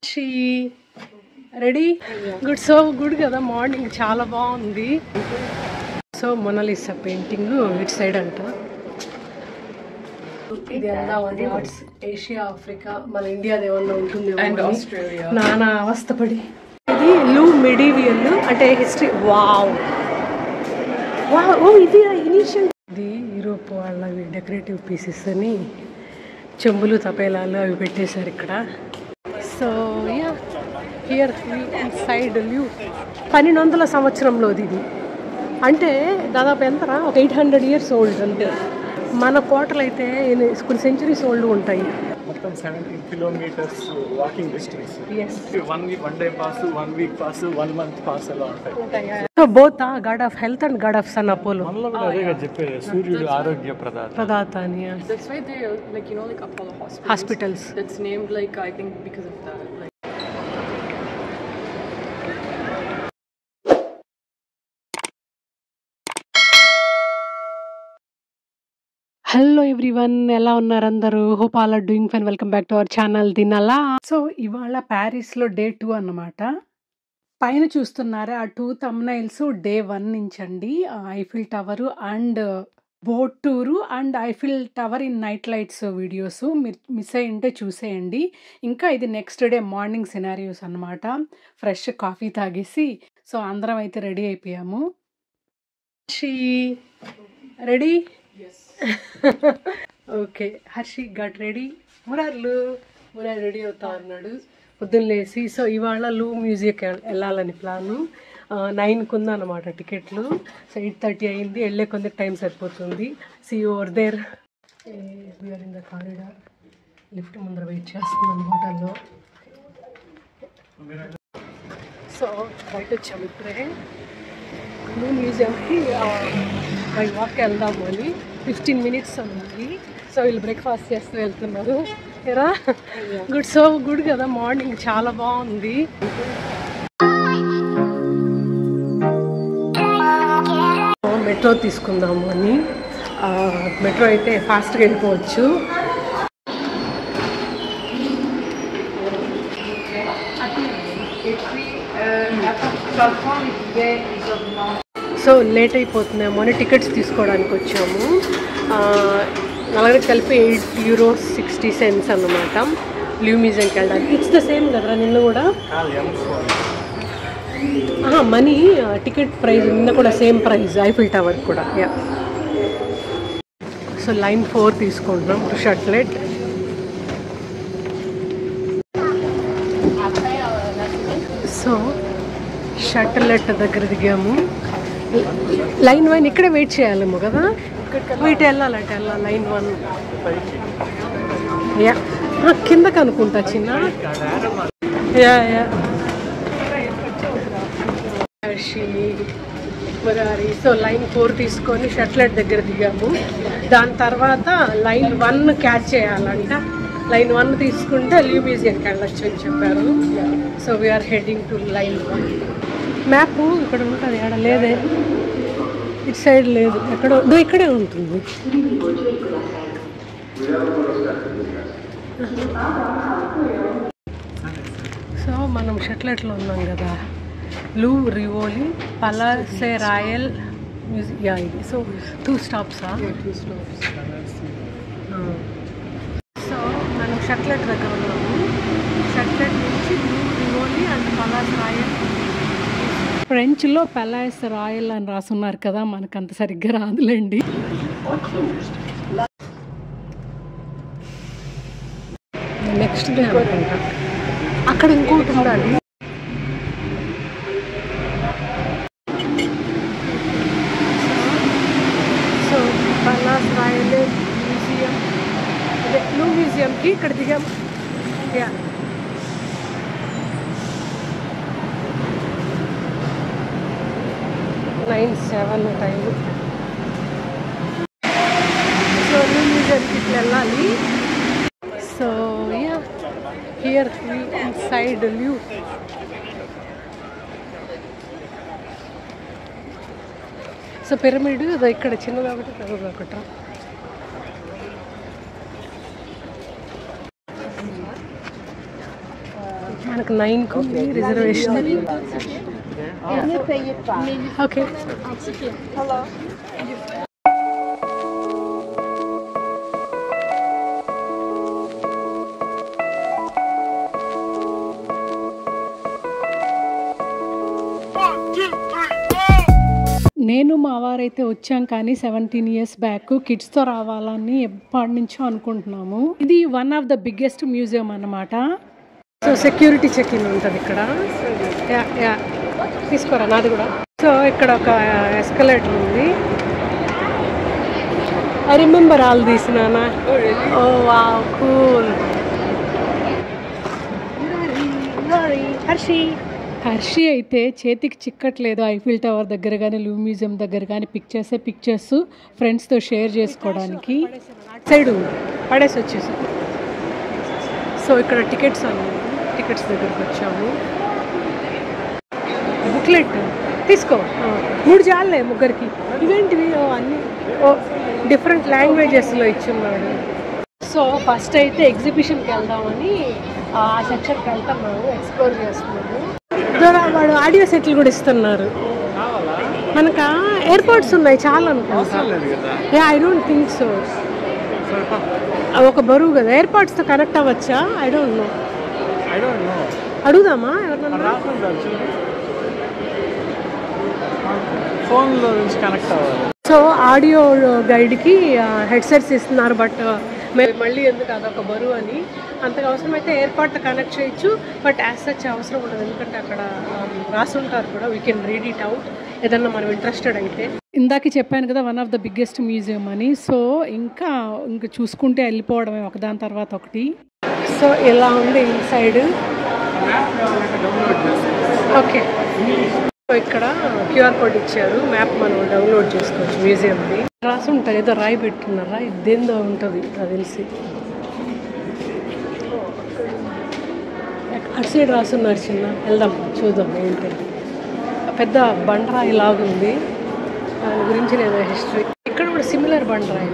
She ready good so good కదా morning చాలా బాగుంది సో మొనలిసా పెయింటింగ్ ఇటు సైడ్ అంట ఇది అందామని ఆర్ట్స్ ఏషియా ఆఫ్రికా మన ఇండియాది ఏమన్నా ఉంటుంది Australia. నానా అవస్థపడి ఇది లూ మిడివియల్ అంటే హిస్టరీ వావ్ వావ్ ఓ ఇది ఇనిషియల్ ఇది యూరోప్ వాళ్ళవి డెకరేటివ్ పీసెస్ అని చెంబులు తపేలాలు అవి పెట్టేశారు ఇక్కడ so yeah here side view పన్నెండు వందల సంవత్సరంలోది ఇది అంటే దాదాపు ఎంతరా ఒక ఎయిట్ హండ్రెడ్ ఇయర్స్ ఓల్డ్ అంతే మన కోటలు అయితే ఎన్ని- కొన్ని సెంచరీస్ ఓల్డ్ ఉంటాయి మొత్తం seventeen kilometres walking distance yes one week one day pass one week pass one month pass అలా ఉంటాయి so both god of health and god of sun Apollo మనలో కూడా అదే కదా చెప్పేది సూర్యుడు ఆరోగ్య ప్రదాత ప్రదాత అని That's why they like you know like Apollo Hospital. Hospitals That's named like I think because of that. Like hello everyone ఎలా ఉన్నారు అందరూ hope all are doing fine welcome back to our channel దినలా so ఇవాళ Paris లో day two అన్నమాట పైన చూస్తున్నారా ఆ టూ తమ్నైల్స్ డే వన్ నుంచి అండి Eiffel tower and boat tour and Eiffel tower in night lights videos మీరు మిస్ అయి ఉంటే చూసేయండి ఇంకా ఇది నెక్స్ట్ డే మార్నింగ్ సినారియోస్ అన్నమాట ఫ్రెష్ కాఫీ తాగేసి సో అందరం అయితే రెడీ అయిపోయాము she ready okay Harshi got ready మురార్లు మురార్ రెడీ అవుతా అన్నాడు పొద్దున్న లేసి సో ఇవాళ లూ మ్యూజిక్ వెళ్ళాలని ప్లాను నైన్కి ఉందన్నమాట టికెట్లు సో ఎయిట్ థర్టీ అయింది వెళ్ళే కొంత టైం సరిపోతుంది see over there we're in the corridor lift ముందర వెయిట్ చేస్తున్నాం హోటల్లో సో బయట వచ్చాము ఇప్పుడే లూ మ్యూజియంకి బై వాక్ వెళ్దాము అని ఫిఫ్టీన్ మినిట్స్ అన్నది సో వీళ్ళు బ్రేక్ఫాస్ట్ చేస్తూ వెళ్తున్నారు ఎరా గుడ్ సో గుడ్ కదా మార్నింగ్ చాలా బాగుంది మెట్రో తీసుకుందాము అని మెట్రో అయితే ఫాస్ట్గా వెళ్ళిపోవచ్చు సో లేట్ అయిపోతున్నాము అని టికెట్స్ తీసుకోవడానికి వచ్చాము ఆ, నలుగురికి కలిపి ఎయిట్ యూరో సిక్స్టీ సెన్స్ అన్నమాట లివ్ మ్యూజియంకి వెళ్ళడానికి ఇట్స్ ద సేమ్ కదరా నిన్న కూడా మనీ టికెట్ ప్రైస్ నిన్న కూడా సేమ్ ప్రైస్ ఐఫిల్ టవర్ కూడా యా సో లైన్ ఫోర్ తీసుకుంటున్నాం షట్లెట్ సో షట్లెట్ దగ్గర దిగాము లైన్ వన్ ఇక్కడే వెయిట్ చేయాలేమో కదా ఇటు వెళ్ళాలట వెళ్ళాలి లైన్ వన్ యా ఆ, కిందకి అనుకుంటా చిన్న yeah yeah Harshi Murari so line four తీసుకొని షట్లెట్ దగ్గర దిగాము దాని తర్వాత లైన్ వన్ క్యాచ్ చేయాలంట లైన్ వన్ తీసుకుంటే లివ్ మ్యూజియంకి వెళ్ళొచ్చు అని చెప్పారు so we're heading to line one map ఇక్కడ ఉంటుంది ఎక్కడ లేదే ఇటు సైడ్ లేదు ఎక్కడో దో ఇక్కడే ఉంటుంది సో మనం షట్లెట్లో ఉన్నాం కదా లూ రివోలి పలాసే రాయల్ మ్యూజిక్ యా ఇది సో టూ స్టాప్సా సో మనం షట్లెట్ దగ్గర ఉన్నాము షట్లెట్ నుంచి లూ రివోలి అండ్ పలాస్ రాయల్ ఫ్రెంచ్లో పెలాస్ రాయల్ అని రాసున్నారు కదా మనకు అంత సరిగ్గా రాదులేండి నెక్స్ట్ డే అనుకుంటా అక్కడ ఇంకోటి ఉండాలి సో పలాస్ రాయల్ మ్యూజియం అదే బ్లూ మ్యూజియంకి ఇక్కడ దిగాం yeah nine seven time so Louvre మ్యూజియంకి ఇట్లా వెళ్ళాలి so yeah here side view so pyramid ఇదో ఇక్కడ చిన్నది ఒకటి పెద్దది ఒకటి మనకు నైన్కు రిజర్వేషన్ ఓకే నేను మా వారైతే వచ్చాం కానీ సెవెంటీన్ ఇయర్స్ బ్యాక్ కిడ్స్తో రావాలని ఎప్పటి నుంచో అనుకుంటున్నాము ఇది one of the biggest museum అన్నమాట సో సెక్యూరిటీ చెక్ ఇన్ ఉంటుంది ఇక్కడ యా యా తీసుకోరా నాది కూడా సో ఇక్కడ ఒక ఎస్కలేటర్ ఉంది ఐ రిమెంబర్ ఆల్ దీస్ నానా ఓ వా కూల్ హర్షి హర్షి అయితే చేతికి చిక్కట్లేదు ఐఫిల్ టవర్ దగ్గర కానీ లూ మ్యూజియం దగ్గర కానీ పిక్చర్సే పిక్చర్స్ ఫ్రెండ్స్తో షేర్ చేసుకోవడానికి సైడ్ పడేసి వచ్చేసి సో ఇక్కడ టికెట్స్ అన్నాయి టికెట్స్ దగ్గరికి వచ్చాము బుక్లెట్ తీసుకో ఆ, మూడు చాలే ముగ్గురికి ఇవేంటివి ఓ అన్ని ఓ డిఫరెంట్ లాంగ్వేజెస్లో ఇచ్చున్నాడు సో ఫస్ట్ అయితే ఎగ్జిబిషన్కి వెళ్దామని ఆ సెక్షన్కి వెళ్తున్నాము ఎక్స్ప్లోర్ చేస్తున్నాము దూరం వాడు ఆడియో సెట్లు కూడా ఇస్తున్నారు మనకు ఎయిర్పోర్ట్స్ ఉన్నాయి చాలా అనుకుంటా లేదు కదా yeah I don't think so ఒక బరువు కదా ఎయిర్పోర్ట్స్తో కనెక్ట్ అవ్వచ్చా I don't know I don't know అడుగుదామా ఎవరన్నా రాకుండా చూడు ఫోన్లో నుంచి కనెక్ట్ అవ్వాలి సో ఆడియో గైడ్కి హెడ్సెట్స్ ఇస్తున్నారు బట్ మేము మళ్ళీ ఎందుకు అదొక బరువు అని అంతగా అవసరమైతే ఎయిర్పార్ట్ కనెక్ట్ చేయొచ్చు బట్ యాజ్ సచ్ అవసరం ఉండదు ఎందుకంటే అక్కడ రాసి ఉంటారు కూడా we can read it out ఏదన్నా మనం ఇంట్రెస్టెడ్ అయితే ఇందాక చెప్పాను కదా one of the biggest museum అని సో ఇంకా ఇంకా చూసుకుంటే వెళ్ళిపోవడమే ఒకదాని తర్వాత ఒకటి సో ఇలా ఉంది ఇన్సైడ్ ఓకే సో ఇక్కడ క్యూఆర్ కోడ్ ఇచ్చారు మ్యాప్ మనం డౌన్లోడ్ చేసుకోవచ్చు మ్యూజియంది రాసి ఉంటుంది ఏదో రాయి పెట్టున్నారా ఇదేందో ఉంటుంది అది తెలిసి అటు సైడ్ రాసున్నారు చిన్న వెళ్దాం చూద్దాం ఏంటి పెద్ద బండరాయి లాగుంది దాని గురించి నేను హిస్టరీ ఇక్కడ కూడా సిమిలర్ బండరాయి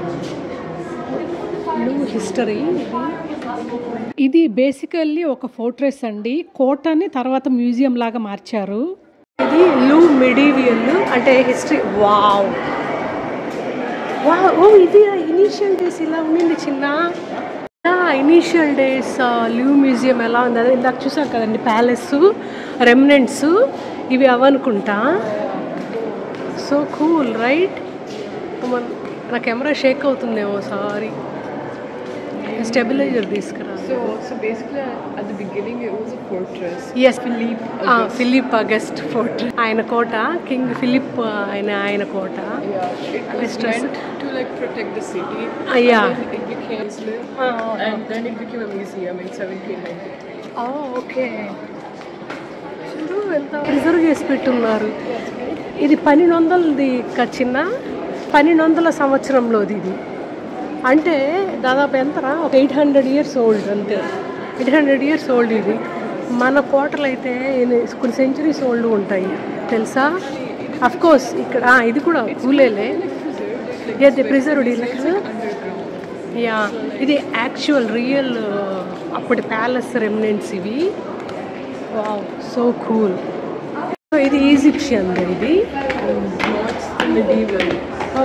హిస్టరీ ఇది బేసికల్లీ ఒక ఫోర్ట్రెస్ అండి కోటని తర్వాత మ్యూజియం లాగా మార్చారు ఇది లూ మెడీవియల్ అంటే హిస్టరీ వావ్ వావ్ ఓ ఇది ఇనీషియల్ డేస్ ఇలా ఉండింది చిన్న ఇనీషియల్ డేస్ లివ్ మ్యూజియం ఎలా ఉంది అదే ఇందాక చూసాం కదండి ప్యాలెస్ రెమినెంట్స్ ఇవి అవనుకుంటా సో కూల్ రైట్ నా కెమెరా షేక్ అవుతుందేమో సారీ స్టెబిలైజర్ తీసుకురా So, so basically, at the beginning, it was a fortress. Yes Philip Philip August fort ఆయన కోట కింగ్ ఫిలిప్ ఆయన ఆయన కోట Yeah, it was Mistress. meant to like protect the city. Ah, yeah. And then it became Islam, and then it became a museum in 1790. Okay చూడు ఎంత reserve చేసి పెట్టున్నారు ఇది పన్నెండు వందలది చిన్న పన్నెండు వందల సంవత్సరంలోది ఇది అంటే దాదాపు ఎంతరా ఒక ఎయిట్ హండ్రెడ్ ఇయర్స్ ఓల్డ్ అంతే ఎయిట్ హండ్రెడ్ ఇయర్స్ ఓల్డ్ ఇది మన కోటలు అయితే ఎన్ని- కొన్ని సెంచరీస్ ఓల్డ్ ఉంటాయి తెలుసా అఫ్ కోర్స్ ఇక్కడ ఆ, ఇది కూడా కూలేలే ఏది ప్రిజర్వ్డ్ ఇలా యా ఇది యాక్చువల్ రియల్ అప్పటి ప్యాలెస్ రెమినెంట్స్ ఇవి వావ్ సో కూల్ సో ఇది ఈజిప్షియన్ ఇది Medieval. ఓ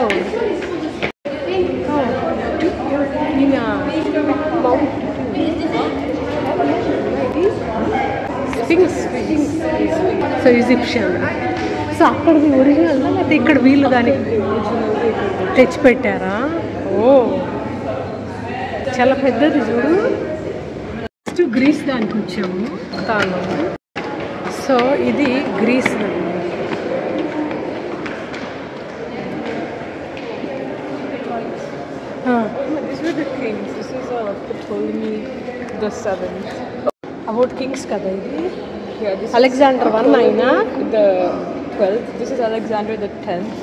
ఈయన mount sphinx so Egyptian so అక్కడది ఒరిజినల్ లేకపోతే ఇక్కడ వీళ్ళు దానికి తెచ్చిపెట్టారా ఓ చాలా పెద్దది చూడు ఫస్ట్ గ్రీస్ దానికి వచ్చాము తాను సో ఇది Greece These were the kings. This is uh, Ptolemy the seventh. About kings కదా ఇది Yeah, this అలెగ్జాండర్ వన్ అయినా is the twelfth. This is Alexander the tenth.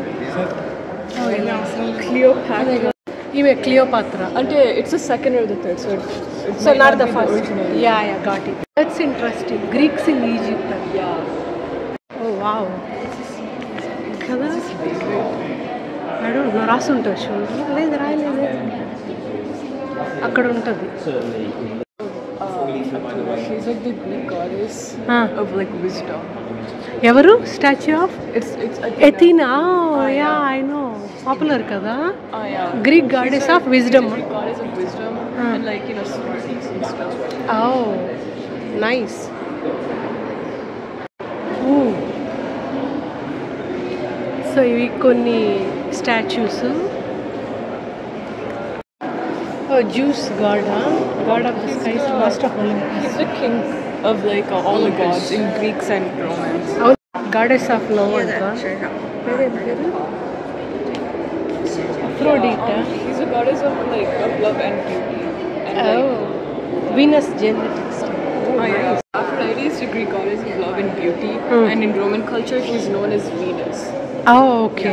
Cleopatra. ఈమె Cleopatra Until it's the second or the third, so it, it so might not not the be the first original. Yeah yeah got it that's interesting Greeks in Egypt Yeah. Oh wow కదా I don't know రాసి ఉంటుంది చూడండి లేదు రాయలేదు అక్కడ ఉంటుంది Uh, his She's like the Greek goddess Ah. of like wisdom. ఎవరు statue of It's it's a Athena yeah I know popular కదా Oh yeah. Greek goddess of wisdom Greek goddess of wisdom and like you know smarties and stuff. Oh nice so ఇవి కొన్ని statues Zeus god god of the skies master of Olympus He's the king of like uh, all the gods in Greeks and Romans. Goddess of love అంట పేరేం పేరు Aphrodite He's a goddess of like of love and beauty. And like, Venus genetics oh yeah. Aphrodite is the Greek goddess of love and beauty, Mm. and in Roman culture she's known as Venus. Okay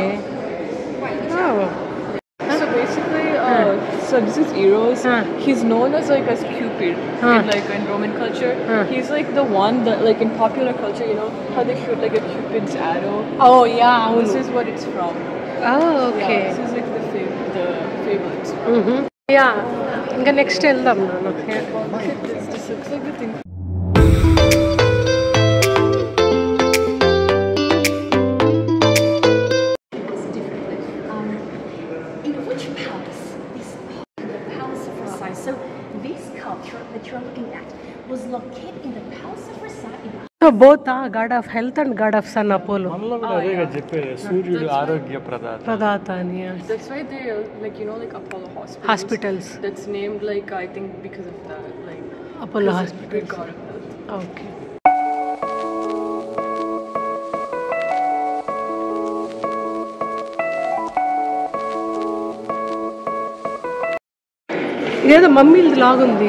So basically, uh, so this is Eros. Huh. He's known as like as Cupid Huh. in like in Roman culture. Huh. He's like the one that like in popular culture, you know how they shoot like a Cupid's arrow. Oh yeah This అవును is what it's from. Okay Yeah, this is like the fab- the favorite. Yeah ఇంకా next వెళ్దాం నాన్న Look at this. This looks like the thing. differently. Um, in which palace? This the Palace of Versailles. So this sculpture that you're looking at was located in the Palace of Versailles in so both god of health and god of sun Apollo మనలో కూడా అదే కదా చెప్పేది సూర్యుడు ఆరోగ్య ప్రదాత ప్రదాత అని That's why they are like you know like Apollo hospitals. Hospitals That's named like I think because of that like Apollo because of Greek hospitals god of health. Okay ఇదేదో మమ్మీలది లాగుంది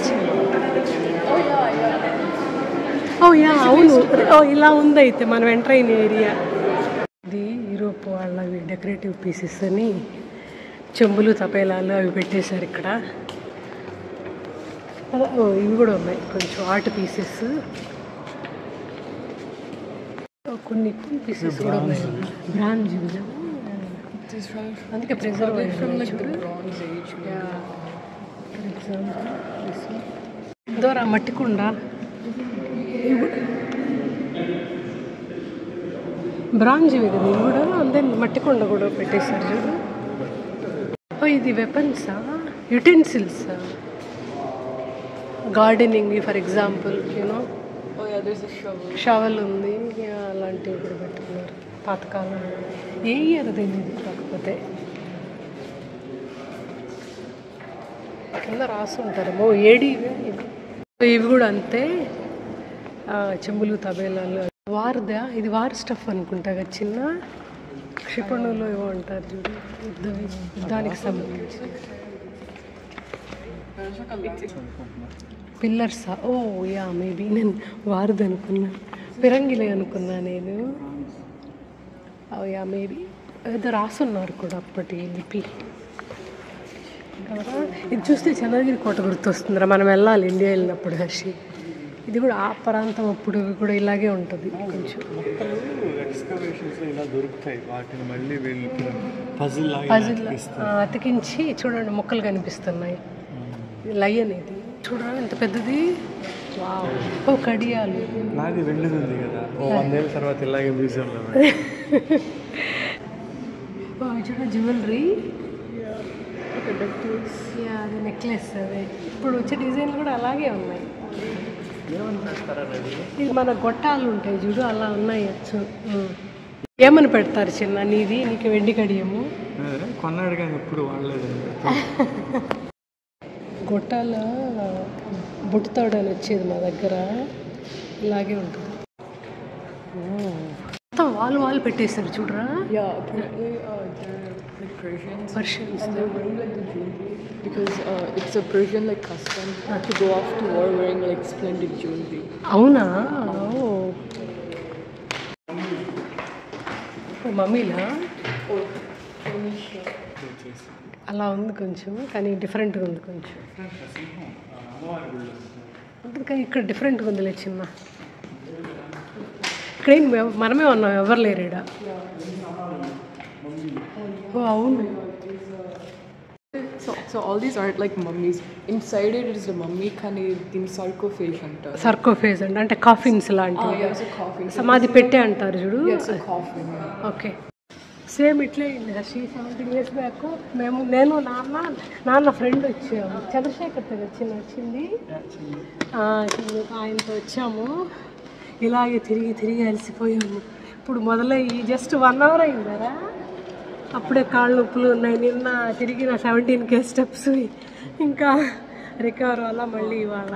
ఓ యా అవును ఓ ఇలా ఉంది అయితే మనం ఎంటర్ అయిన area ఇది యూరోప్ వాళ్ళవి డెకరేటివ్ పీసెస్ అని చెంబులు తపేలాలు అవి పెట్టేశారు ఇక్కడ అలా, ఓ ఇవి కూడా ఉన్నాయి కొంచెం ఆర్ట్ పీసెస్ కొన్ని పీసెస్ కూడా ఉన్నాయి బ్రాంజ్ This is from, అందుకే preserve probably from like the Bronze Age. maybe. దూర మట్టి కుండ బ్రాంజ్ ఇవి కదా ఇవి కూడా అంతే మట్టి కుండ కూడా పెట్టేశారు చూడు ఓ ఇది వెపన్సా యుటెన్సిల్సా gardening for example you know Oh yeah, there's a shovel. Shovel ఉంది యా, అలాంటివి కూడా పెట్టుకున్నారు పాతకాలం ఏ ఇయర్ తెలియదు కాకపోతే కింద రాసి ఉంటారేమో ఏడి ఇవే ఇవి. ఇవి కూడా అంతే ఆ, చెంబులు తబేలాలు వార్దా ఇది వార్ స్టఫ్ అనుకుంటా కదా చిన్న క్షిపణులు ఏమో అంటారు చూడు యుద్ధ యుద్ధానికి సంబంధించి పిల్లర్సా ఓ యా మేబీ నేను వారిది అనుకున్నా పిరంగిలే అనుకున్నా నేను ఓ యా మేబీ ఏదో రాసున్నారు కూడా అప్పటి లిపి కదా ఇది చూస్తే చంద్రగిరి కోట గుర్తొస్తుందిరా మనం వెళ్ళాలి ఇండియా వెళ్ళినప్పుడు హర్షి ఇది కూడా ఆ ప్రాంతం అప్పుడు కూడా ఇలాగే ఉంటుంది కొంచెం ఎక్స్కవేషన్స్ ఇలా దొరుకుతాయి వాటిని మళ్ళీ వీళ్ళు పజిల్ లాగా పజిల్ అతికించి చూడండి మొక్కలు కనిపిస్తున్నాయి లయన్ ఇది చూడరా ఎంత పెద్దది వావ్ ఓ కడియాలు నాది వెళ్ళింది ఉంది కదా ఓ వందేళ్ళ తర్వాత ఇలాగే మ్యూజియంలో ఓ ఇది చూడ జ్యువెలరీ యా అది నెక్లెస్ అదే ఇప్పుడు వచ్చే డిజైన్లు కూడా అలాగే ఉన్నాయి ఇది మన గొట్టాలు ఉంటాయి చూడు అలా ఉన్నాయి వచ్చు ఉమ్. ఏమని పెడతారు చిన్న నీది నీకు వెండి కడియము కొన్నాడు కానీ ఎప్పుడు వాడలేదండి గొట్టాల బుట్టుతాడు అని వచ్చేది మా దగ్గర ఇలాగే ఉంటుంది ఓ. మొత్తం వాళ్ళు వాళ్ళు పెట్టేశారు చూడరా Yeah, apparently uh, they're like Persians. Persians And they're wearing like the jewelry because uh, it's a Persian like custom to go off to war wearing like splendid jewelry. అవునా ఓ ఓ, మమ్మీలా అలా ఉంది కొంచెం కానీ డిఫరెంట్గా ఉంది కొంచెం కానీ ఇక్కడ డిఫరెంట్గా ఉందిలే చిన్న ఇక్కడ ఏం ఎవ- మనమే ఉన్నాం ఎవరు లేరు ఈడ ఓ అవును So, so all these aren't like mummies. Inside it is the mummy kind of in sarcophage అంటారు. సర్కోఫేజ్ అండి అంటే కాఫిన్స్ లాంటివి Yeah, it's a coffin. సమాధి పెట్టే అంటారు చూడు Yeah, it's a coffin. Yeah. Okay same ఇట్లే అయింది హర్షి సెవెంటీన్ ఇయర్స్ బ్యాక్ మేము నేను నాన్న నాన్న ఫ్రెండ్ వచ్చాము చంద్రశేఖర్తో వచ్చింది వచ్చింది ఆ, చిన్న ఆయనతో వచ్చాము ఇలాగే తిరిగి తిరిగి అలసిపోయాము ఇప్పుడు మొదలయ్యి జస్ట్ వన్ అవర్ అయిందరా అప్పుడే కాళ్ళు నొప్పులు ఉన్నాయి నిన్న తిరిగిన సెవెంటీన్ కే స్టెప్స్ ఇంకా రికవర్ వల్ల మళ్ళీ ఇవాళ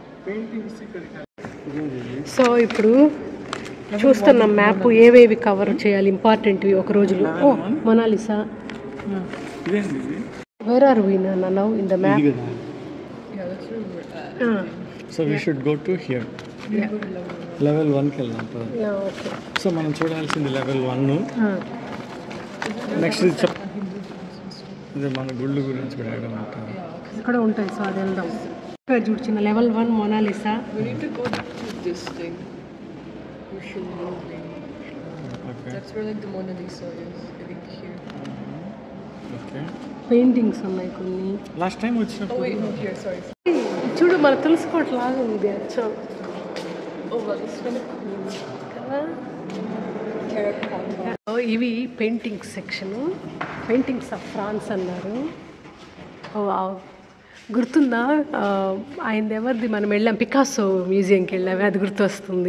సో ఇప్పుడు చూస్తున్న మ్యాప్ ఏవేవి కవర్ చేయాలి ఇంపార్టెంట్వి ఒక రోజులో ఓ మొనాలిసా ఇదేంటి ఇది where are we now in the map ఇది కదా Yeah, that's where we're at. So we should go to here level వన్కి వెళ్దాం పద. ఓకే సో మనం చూడాల్సింది లెవెల్ వన్ నెక్స్ట్ ఇది చెప్ అదే మన గుళ్ళు గురించి కూడా ఏదో ఉంటారు ఇక్కడ ఉంటాయి సో అది వెళ్దాం ఇక్కడ చూడు చిన్న level one Mona Lisa We need to go to this thing. We should go there. Okay That's where like the Mona Lisa is. I think here. Okay paintings ఉన్నాయి కొన్ని లాస్ట్ టైం Oh వచ్చినప్పుడు wait, no, here. Sorry. చూడు మన తులసికోట లాగా ఉంది అచ్చం Oh, well, this one. కదా Terracotta. ఓ, ఇవి paintings section paintings of France అన్నారు ఓ వావ్. గుర్తుందా ఆ, ఆయనది ఎవరిది మనం వెళ్ళాం పికాసో మ్యూజియంకి వెళ్ళాము అది గుర్తొస్తుంది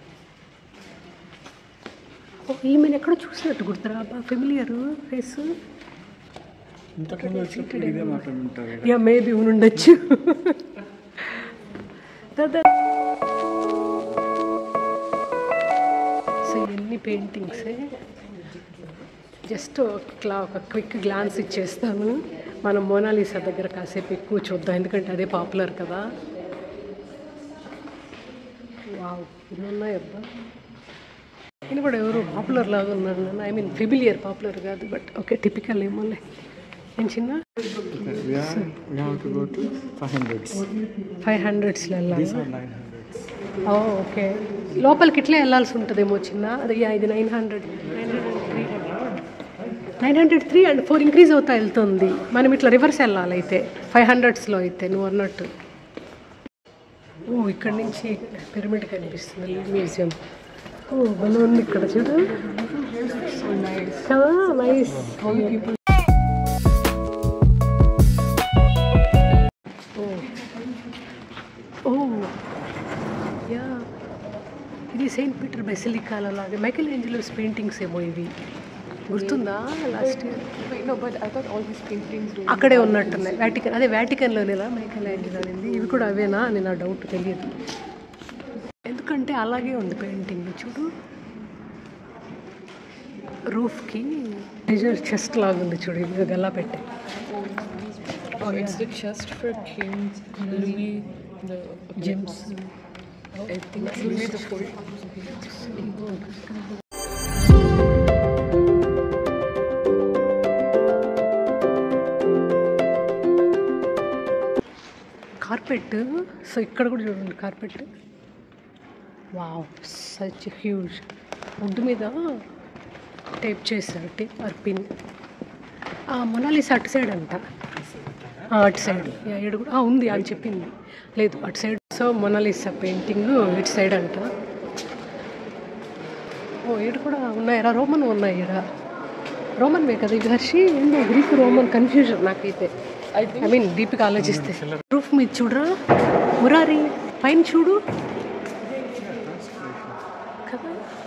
ఓ, ఈమెను ఎక్కడో చూసినట్టు గుర్తురా బాగా ఫెమిలియర్ ఫేస్ ఇంతకుముందు వచ్చినప్పుడు ఇదే మాట్లాడుంటారు యా మేబీ ఉండొచ్చు సో ఇవన్నీ పెయింటింగ్సే జస్ట్ క్లా ఒక క్విక్ గ్లాన్స్ ఇచ్చేస్తాను మనం మోనాలిసా దగ్గర కాసేపు ఎక్కువ చూద్దాం ఎందుకంటే అదే పాపులర్ కదా వావ్ ఇవి ఉన్నాయి అబ్బా ఈయన కూడా ఎవరు పాపులర్ లాగా ఉన్నారు ఐ మీన్ ఫెమిలియర్ పాపులర్ కాదు బట్ ఓకే టిపికల్ ఏమోలే నేను చిన్న We are, we have to go to 500s. Five హండ్రెడ్స్లో వెళ్ళాలి These are 900s. Oh okay లోపలికి ఇట్లే వెళ్ళాల్సి ఉంటుందేమో చిన్న అదే యా, ఇది nine hundred nine hundred three nine hundred three and four increase అవుతా వెళ్తుంది మనం ఇట్లా రివర్స్ వెళ్ళాలి అయితే ఫైవ్ హండ్రెడ్స్లో అయితే నువ్వు అన్నట్టు ఓ ఇక్కడ నుంచి పిరమిడ్ కనిపిస్తుంది మ్యూజియం ఓ భలే ఉంది ఇక్కడ చూడు So nice. కదా నైస్ All the people. ఓ యా ఇది సెయింట్ పీటర్ బెసిలికాల లాగా మైకేల్ ఏంజలోస్ పెయింటింగ్స్ ఏమో ఇవి గుర్తుందా last year Wait, no, but I thought all these paintings were. అక్కడే ఉన్నట్టున్నాయి వాటికన్ అదే వాటికన్లోనేలా మైకేల్ ఏంజలో అనేది ఇవి కూడా అవేనా అని నా డౌట్ తెలియదు ఎందుకంటే అలాగే ఉంది పెయింటింగ్ చూడు రూఫ్కి మెజర్ చెస్ట్ లాగా ఉంది చూడు ఇది గల్లా పెట్టే Oh, it's the chest for King Louis the James. I think Louis the Fourteenth. Carpet so ఇక్కడ కూడా చూడండి carpet wow such huge wood మీద టేప్ చేశారు టేప్ ఆర్ పిన్ మొనాలిస్ అటు సైడ్ అంట ఆ, అటు సైడ్ యా, ఈడ కూడా ఆ, ఉంది అని చెప్పింది లేదు అటు సైడ్ సో మొనాలిసా పెయింటింగ్ ఇటు సైడ్ అంట ఓ ఈడ కూడా ఉన్నాయరా రోమన్ ఉన్నాయి ఈడ రోమన్వే కదా ఇది హర్షి ఏందో గ్రీక్ రోమన్ కన్ఫ్యూజన్ నాకైతే I think I mean Deepika ఆలోచిస్తే రూఫ్ మీద చూడరా మురారి పైన చూడు కదా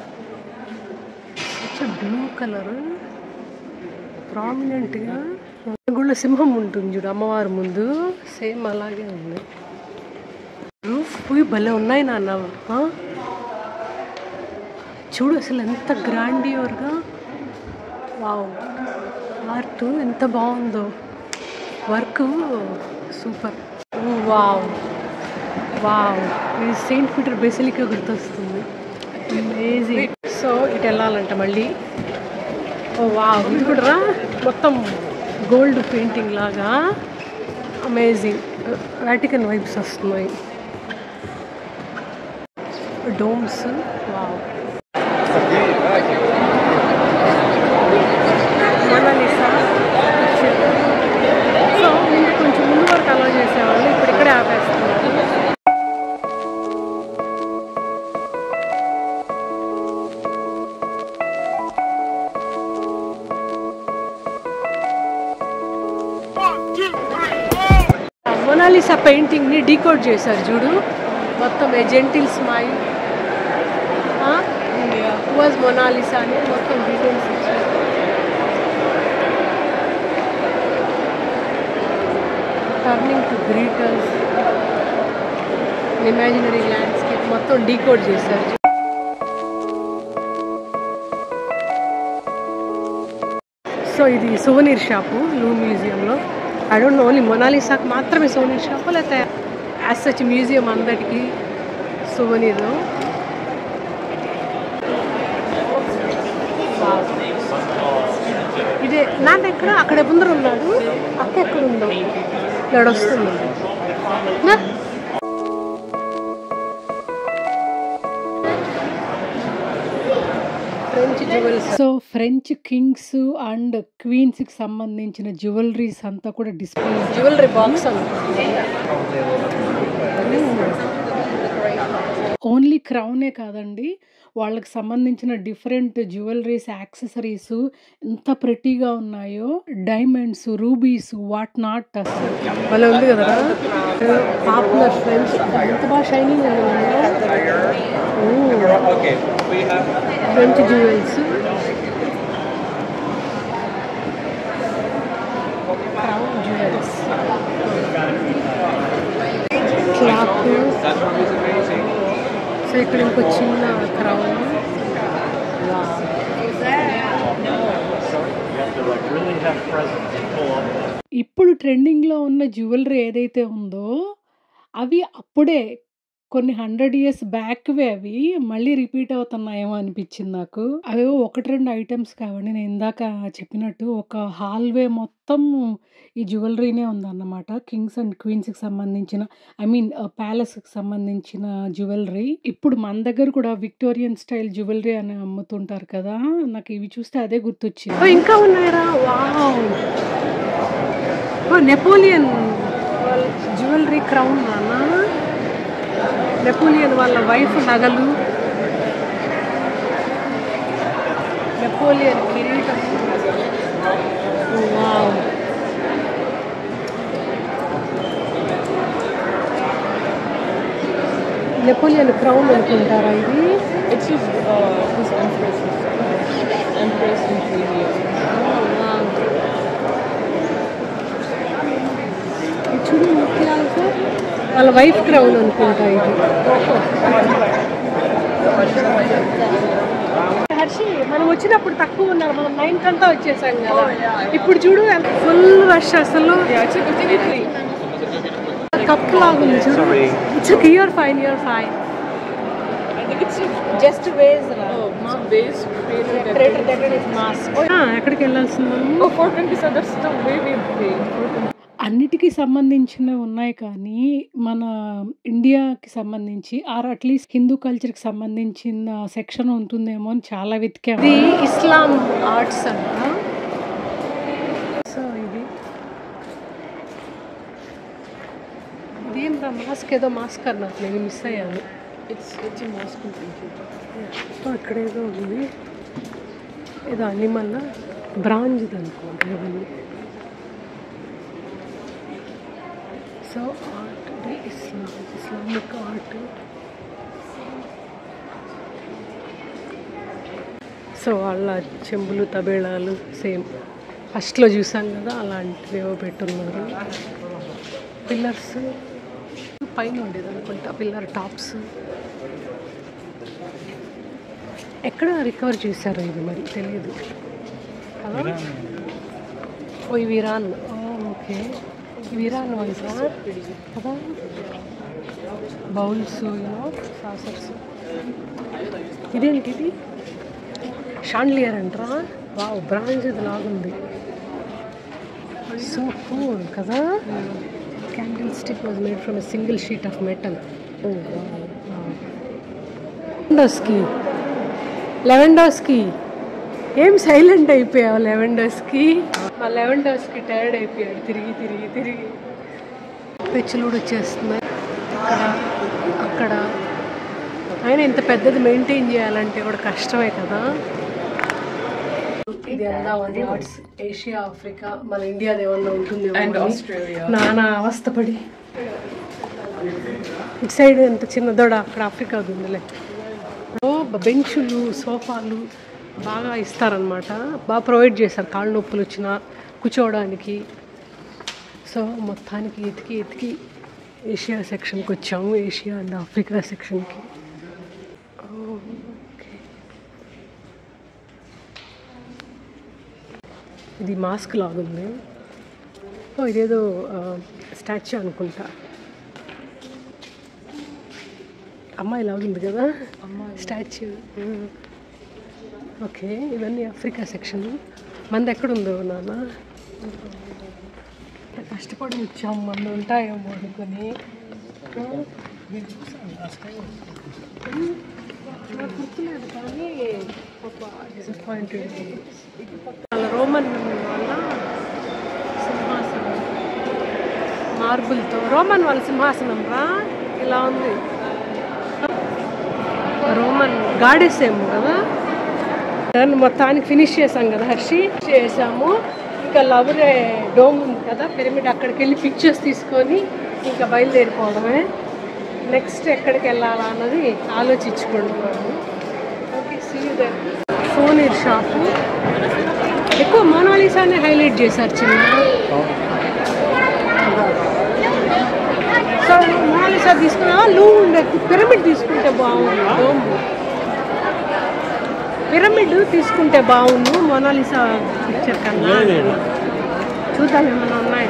బ్లూ కలర్ ప్రామినెంట్గా గుళ్ళ సింహం ఉంటుంది చూడు అమ్మవారి ముందు సేమ్ అలాగే ఉంది రూఫ్ భలే ఉన్నాయి నాన్న ఆ? చూడు అసలు ఎంత గ్రాండియర్గా వావ్ ఆర్ట్ ఎంత బాగుందో వర్క్ సూపర్ వావ్ వావ్ ఇది సెయింట్ పీటర్ బేసిలికా గుర్తొస్తుంది అమేజింగ్ సో ఇటు వెళ్ళాలంట మళ్ళీ ఓ వావ్ ఇది కూడా రా మొత్తం గోల్డ్ పెయింటింగ్ లాగా అమేజింగ్ వాటికన్ వైబ్స్ వస్తున్నాయి domes wow Mona Lisa so Mona Lisa పెయింటింగ్ని డీకోడ్ చేశారు చూడు మొత్తం ఎజెంటిల్ స్మైల్ వాజ్ మొనాలిసా అని మొత్తం డీటెయిల్స్ ఇచ్చారు turning to greaters imaginary landscape మొత్తం డీకోడ్ చేశారు సో ఇది సోనీర్ షాపు లూ మ్యూజియంలో ఐ డోంట్ నో ఓన్లీ మొనాలిసాకు మాత్రమే సోనీర్ షాపు లేకపోతే యాజ్ సచ్ మ్యూజియం అందరికీ సోనీర్ ఇదే నాన్న ఎక్కడ అక్కడ ముందర ఉన్నాడు అక్క ఎక్కడ ఉందో ఇక్కడ వస్తుంది నా? French jewels so French kings and queens కి సంబంధించిన జ్యువెలరీస్ అంతా కూడా డిస్ప్లే జ్యువెలరీ బాక్స్ ఓన్లీ క్రౌనే కాదండి వాళ్ళకి సంబంధించిన డిఫరెంట్ జ్యువెలరీస్ యాక్సెసరీస్ ఎంత ప్రెటీగా ఉన్నాయో డైమండ్స్ రూబీస్ వాట్ నాట్ అసలు భలే ఉంది కదా పాపులర్ ఫ్రెండ్స్ ఎంత బాగా shining French jewels crown jewels clock so ఇక్కడ ఇంకో చిన్న క్రౌన్ ఇప్పుడు ట్రెండింగ్లో ఉన్న జ్యువెలరీ ఏదైతే ఉందో అవి అప్పుడే కొన్ని హండ్రెడ్ ఇయర్స్ బ్యాక్వే అవి మళ్ళీ రిపీట్ అవుతున్నాయేమో అనిపించింది నాకు అవి ఒకటి రెండు ఐటమ్స్ కావండి నేను ఇందాక చెప్పినట్టు ఒక హాల్వే మొత్తం ఈ జ్యువెలరీనే ఉందన్నమాట కింగ్స్ అండ్ క్వీన్స్కి సంబంధించిన ఐ మీన్ ప్యాలెస్కి సంబంధించిన జ్యువెలరీ ఇప్పుడు మన దగ్గర కూడా విక్టోరియన్ స్టైల్ జ్యువెలరీ అని అమ్ముతుంటారు కదా నాకు ఇవి చూస్తే అదే గుర్తొచ్చింది ఓ, ఇంకా ఉన్నాయరా వావ్ ఓ నెపోలియన్ జ్యువెలరీ క్రౌన్ అన్నా నెపోలియన్ వాళ్ళ వైఫ్ నగలు నెపోలియన్ కిరీటం వావ్ నెపోలియన్ క్రౌన్ అనుకుంటారా ఇది It's his, uh, his empress's, uh, empress insignia. ఇది చూడు ముత్యాలతో వాళ్ళ వైఫ్ క్రౌన్ అనుకుంటా ఇది హర్షి మనం వచ్చినప్పుడు తక్కువ ఉన్నారు మనం నైన్త్ అంతా వచ్చేసాం కదా ఇప్పుడు చూడు ఫుల్ రష్ అసలు Yeah, it's a good thing Italy. Cup లాగుంది చూడు it's ear fine ear fine I think it's a, just vase oh, it's a vase created that ఎక్కడికి వెళ్ళాల్సిందా Oh, 420, so that's the way we pay. 420. అన్నిటికీ సంబంధించినవి ఉన్నాయి కానీ మన ఇండియాకి సంబంధించి ఆర్ అట్లీస్ట్ హిందూ కల్చర్కి సంబంధించిన సెక్షన్ ఉంటుందేమో అని చాలా వెతికాము ఇది ఇస్లాం ఆర్ట్స్ అంట సో ఇది ఇదేంటా మాస్క్ ఏదో మాస్క్ అన్నట్లు నేను మిస్ అయ్యాను It's, it's a mosque in Egypt. So ఇక్కడ ఏదో ఉంది ఏదో అనిమల్ బ్రాంజ్ అనుకోండి ఇవన్నీ so art Islam Islamic art so వాళ్ళ చెంబులు తబేళాలు సేమ్ ఫస్ట్లో చూసాం కదా అలాంటివి ఏవో పెట్టున్నారు పిల్లర్స్ పైన ఉండేది అనుకుంటా పిల్లర్ టాప్స్ ఎక్కడ రికవర్ చేశారు ఇది మరి తెలియదు కదా ఓ ఇవి ఇరాన్ ఓ, ఓకే ఇవి ఇరాన్ వంటా కదా బౌల్స్ యూనో సాసర్స్ ఇదేంటిది షాండ్లియర్ అంటారా వావ్ బ్రాంజ్ ఇది లాగుంది సో కూల్ కదా candlestick was made from a single sheet of metal ఓ లెవెండోస్కి లెవెండోస్కి ఏం సైలెంట్ అయిపోయావు లెవెండోస్కి మా లెవెండోస్కి టైర్డ్ అయిపోయాడు తిరిగి తిరిగి తిరిగి పెచ్చులు కూడా వచ్చేస్తున్నాయి ఇక్కడ అక్కడ అయినా ఇంత పెద్దది మెయింటైన్ చేయాలంటే కూడా కష్టమే కదా ఇది అందామని ఆర్ట్స్ ఏషియా ఆఫ్రికా మన ఇండియాది ఏమన్నా ఉంటుంది And Australia. నానా అవస్థపడి ఇటు సైడ్ ఎంత చిన్నదోడ అక్కడ ఆఫ్రికా ఉందిలే ఓ బ- బెంచులు సోఫాలు బాగా ఇస్తారనమాట బాగా ప్రొవైడ్ చేస్తారు కాళ్ళు నొప్పులు వచ్చినా కూర్చోవడానికి సో మొత్తానికి ఎతికి ఎతికి ఏషియా సెక్షన్కి వచ్చాము ఏషియా అండ్ ఆఫ్రికా సెక్షన్కి ఓకే ఇది మాస్క్ లాగుంది ఓ ఇదేదో స్టాచ్యూ అనుకుంటా అమ్మాయి లాగుంది కదా స్టాచ్యూ ఓకే ఇవన్నీ ఆఫ్రికా సెక్షన్ మంది ఎక్కడుందో నాన్న కష్టపడి వచ్చాము మంది ఉంటాయేమో అనుకొని నాకు గుర్తులేదు కానీ డిసప్పాయింటెడ్ వాళ్ళ రోమన్ వాళ్ళ సింహాసనం మార్బుల్తో రోమన్ వాళ్ళ సింహాసనం రా ఇలా ఉంది రోమన్ గాడెస్ ఏమో కదా టర్న్ మొత్తానికి ఫినిష్ చేసాం కదా హర్షి చేసాము ఇంకా లవరే డోమ్ ఉంది కదా పిరమిడ్ అక్కడికి వెళ్ళి పిక్చర్స్ తీసుకొని ఇంకా బయలుదేరిపోవడమే నెక్స్ట్ ఎక్కడికి వెళ్ళాలా అన్నది ఆలోచించుకుంటున్నాము ఓకే సీ ఫోన్ షాపు ఎక్కువ మోనాలిసానే హైలైట్ చేశారు చిన్న సో మోనాలిసా తీసుకున్నా లూ ఉండే పిరమిడ్ తీసుకుంటే బాగుంది డోమ్ పిరమిడ్ తీసుకుంటే బాగుండు మోనాలిసా పిక్చర్ కన్నా చూద్దాం ఏమైనా ఉన్నాయి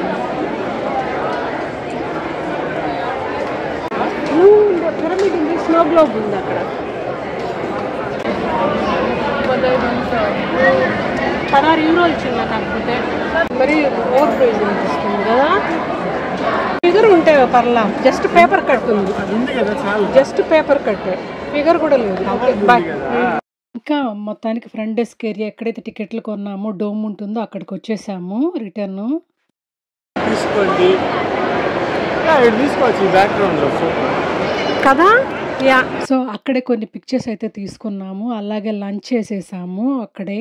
లూ ఉండే పిరమిడ్ ఉంది స్నో గ్లోబ్ ఉంది అక్కడ పదహారు యూరోలు చిన్న కాకపోతే మరి ఓవర్ ప్రైజ్ అనిపిస్తుంది కదా ఫిగర్ ఉంటే పర్లా జస్ట్ పేపర్ కట్ ఉంది ఉంది కదా చాలు జస్ట్ పేపర్ కట్ ఫిగర్ కూడా లేదు ఓకే బాయ్ ఇంకా మొత్తానికి ఫ్రంట్ డెస్క్ ఏరియా ఎక్కడైతే టికెట్లు కొన్నామో డోమ్ ఉంటుందో అక్కడికి వచ్చేసాము రిటర్న్ తీసుకోండి యా, ఇది తీసుకోవచ్చు ఈ బ్యాక్గ్రౌండ్లో సూపర్ కదా యా సో అక్కడే కొన్ని పిక్చర్స్ అయితే తీసుకున్నాము అలాగే లంచ్ చేసేసాము అక్కడే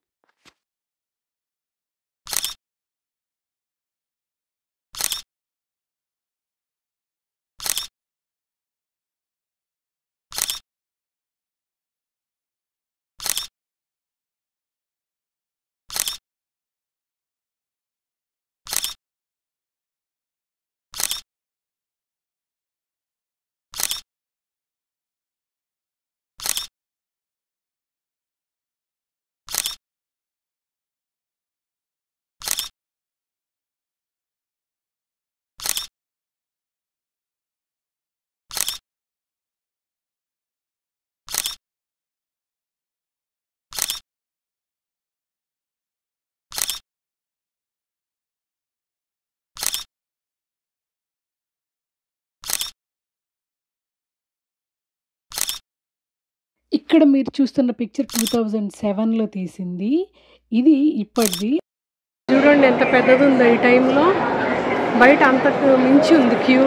ఇక్కడ మీరు చూస్తున్న పిక్చర్ టూ థౌజండ్ సెవెన్లో తీసింది ఇది ఇప్పటిది చూడండి ఎంత పెద్దది ఉందో ఈ టైంలో బయట అంతకు మించి ఉంది queue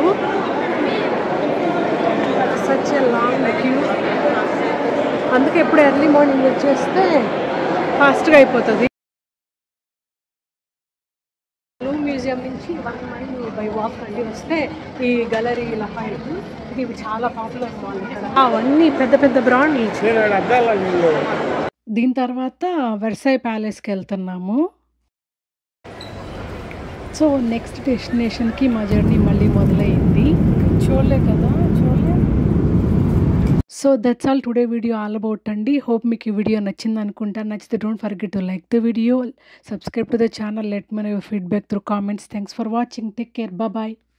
such a long queue అందుకే ఎప్పుడు ఎర్లీ మార్నింగ్ వచ్చేస్తే ఫాస్ట్గా అయిపోతుంది లూ మ్యూజియం నుంచి వన్ మైల్ బై వాక్ అండి వస్తే ఈ గలరీ లఫైట్ ఇది చాలా పాపులర్ మాల్ ఇక్కడ అవన్నీ పెద్ద పెద్ద బ్రాండ్లు నేను ఆడ అద్దాల నీళ్ళు దీని తర్వాత వెర్సై ప్యాలెస్కి వెళ్తున్నాము సో నెక్స్ట్ డెస్టినేషన్కి మా జర్నీ మళ్ళీ మొదలైంది చూడలే కదా చూడలే so that's all today video all about అండి హోప్ మీకు ఈ వీడియో నచ్చింది అనుకుంటా నచ్చితే don't forget to like the video subscribe to the channel let my feedback through comments thanks for watching take care bye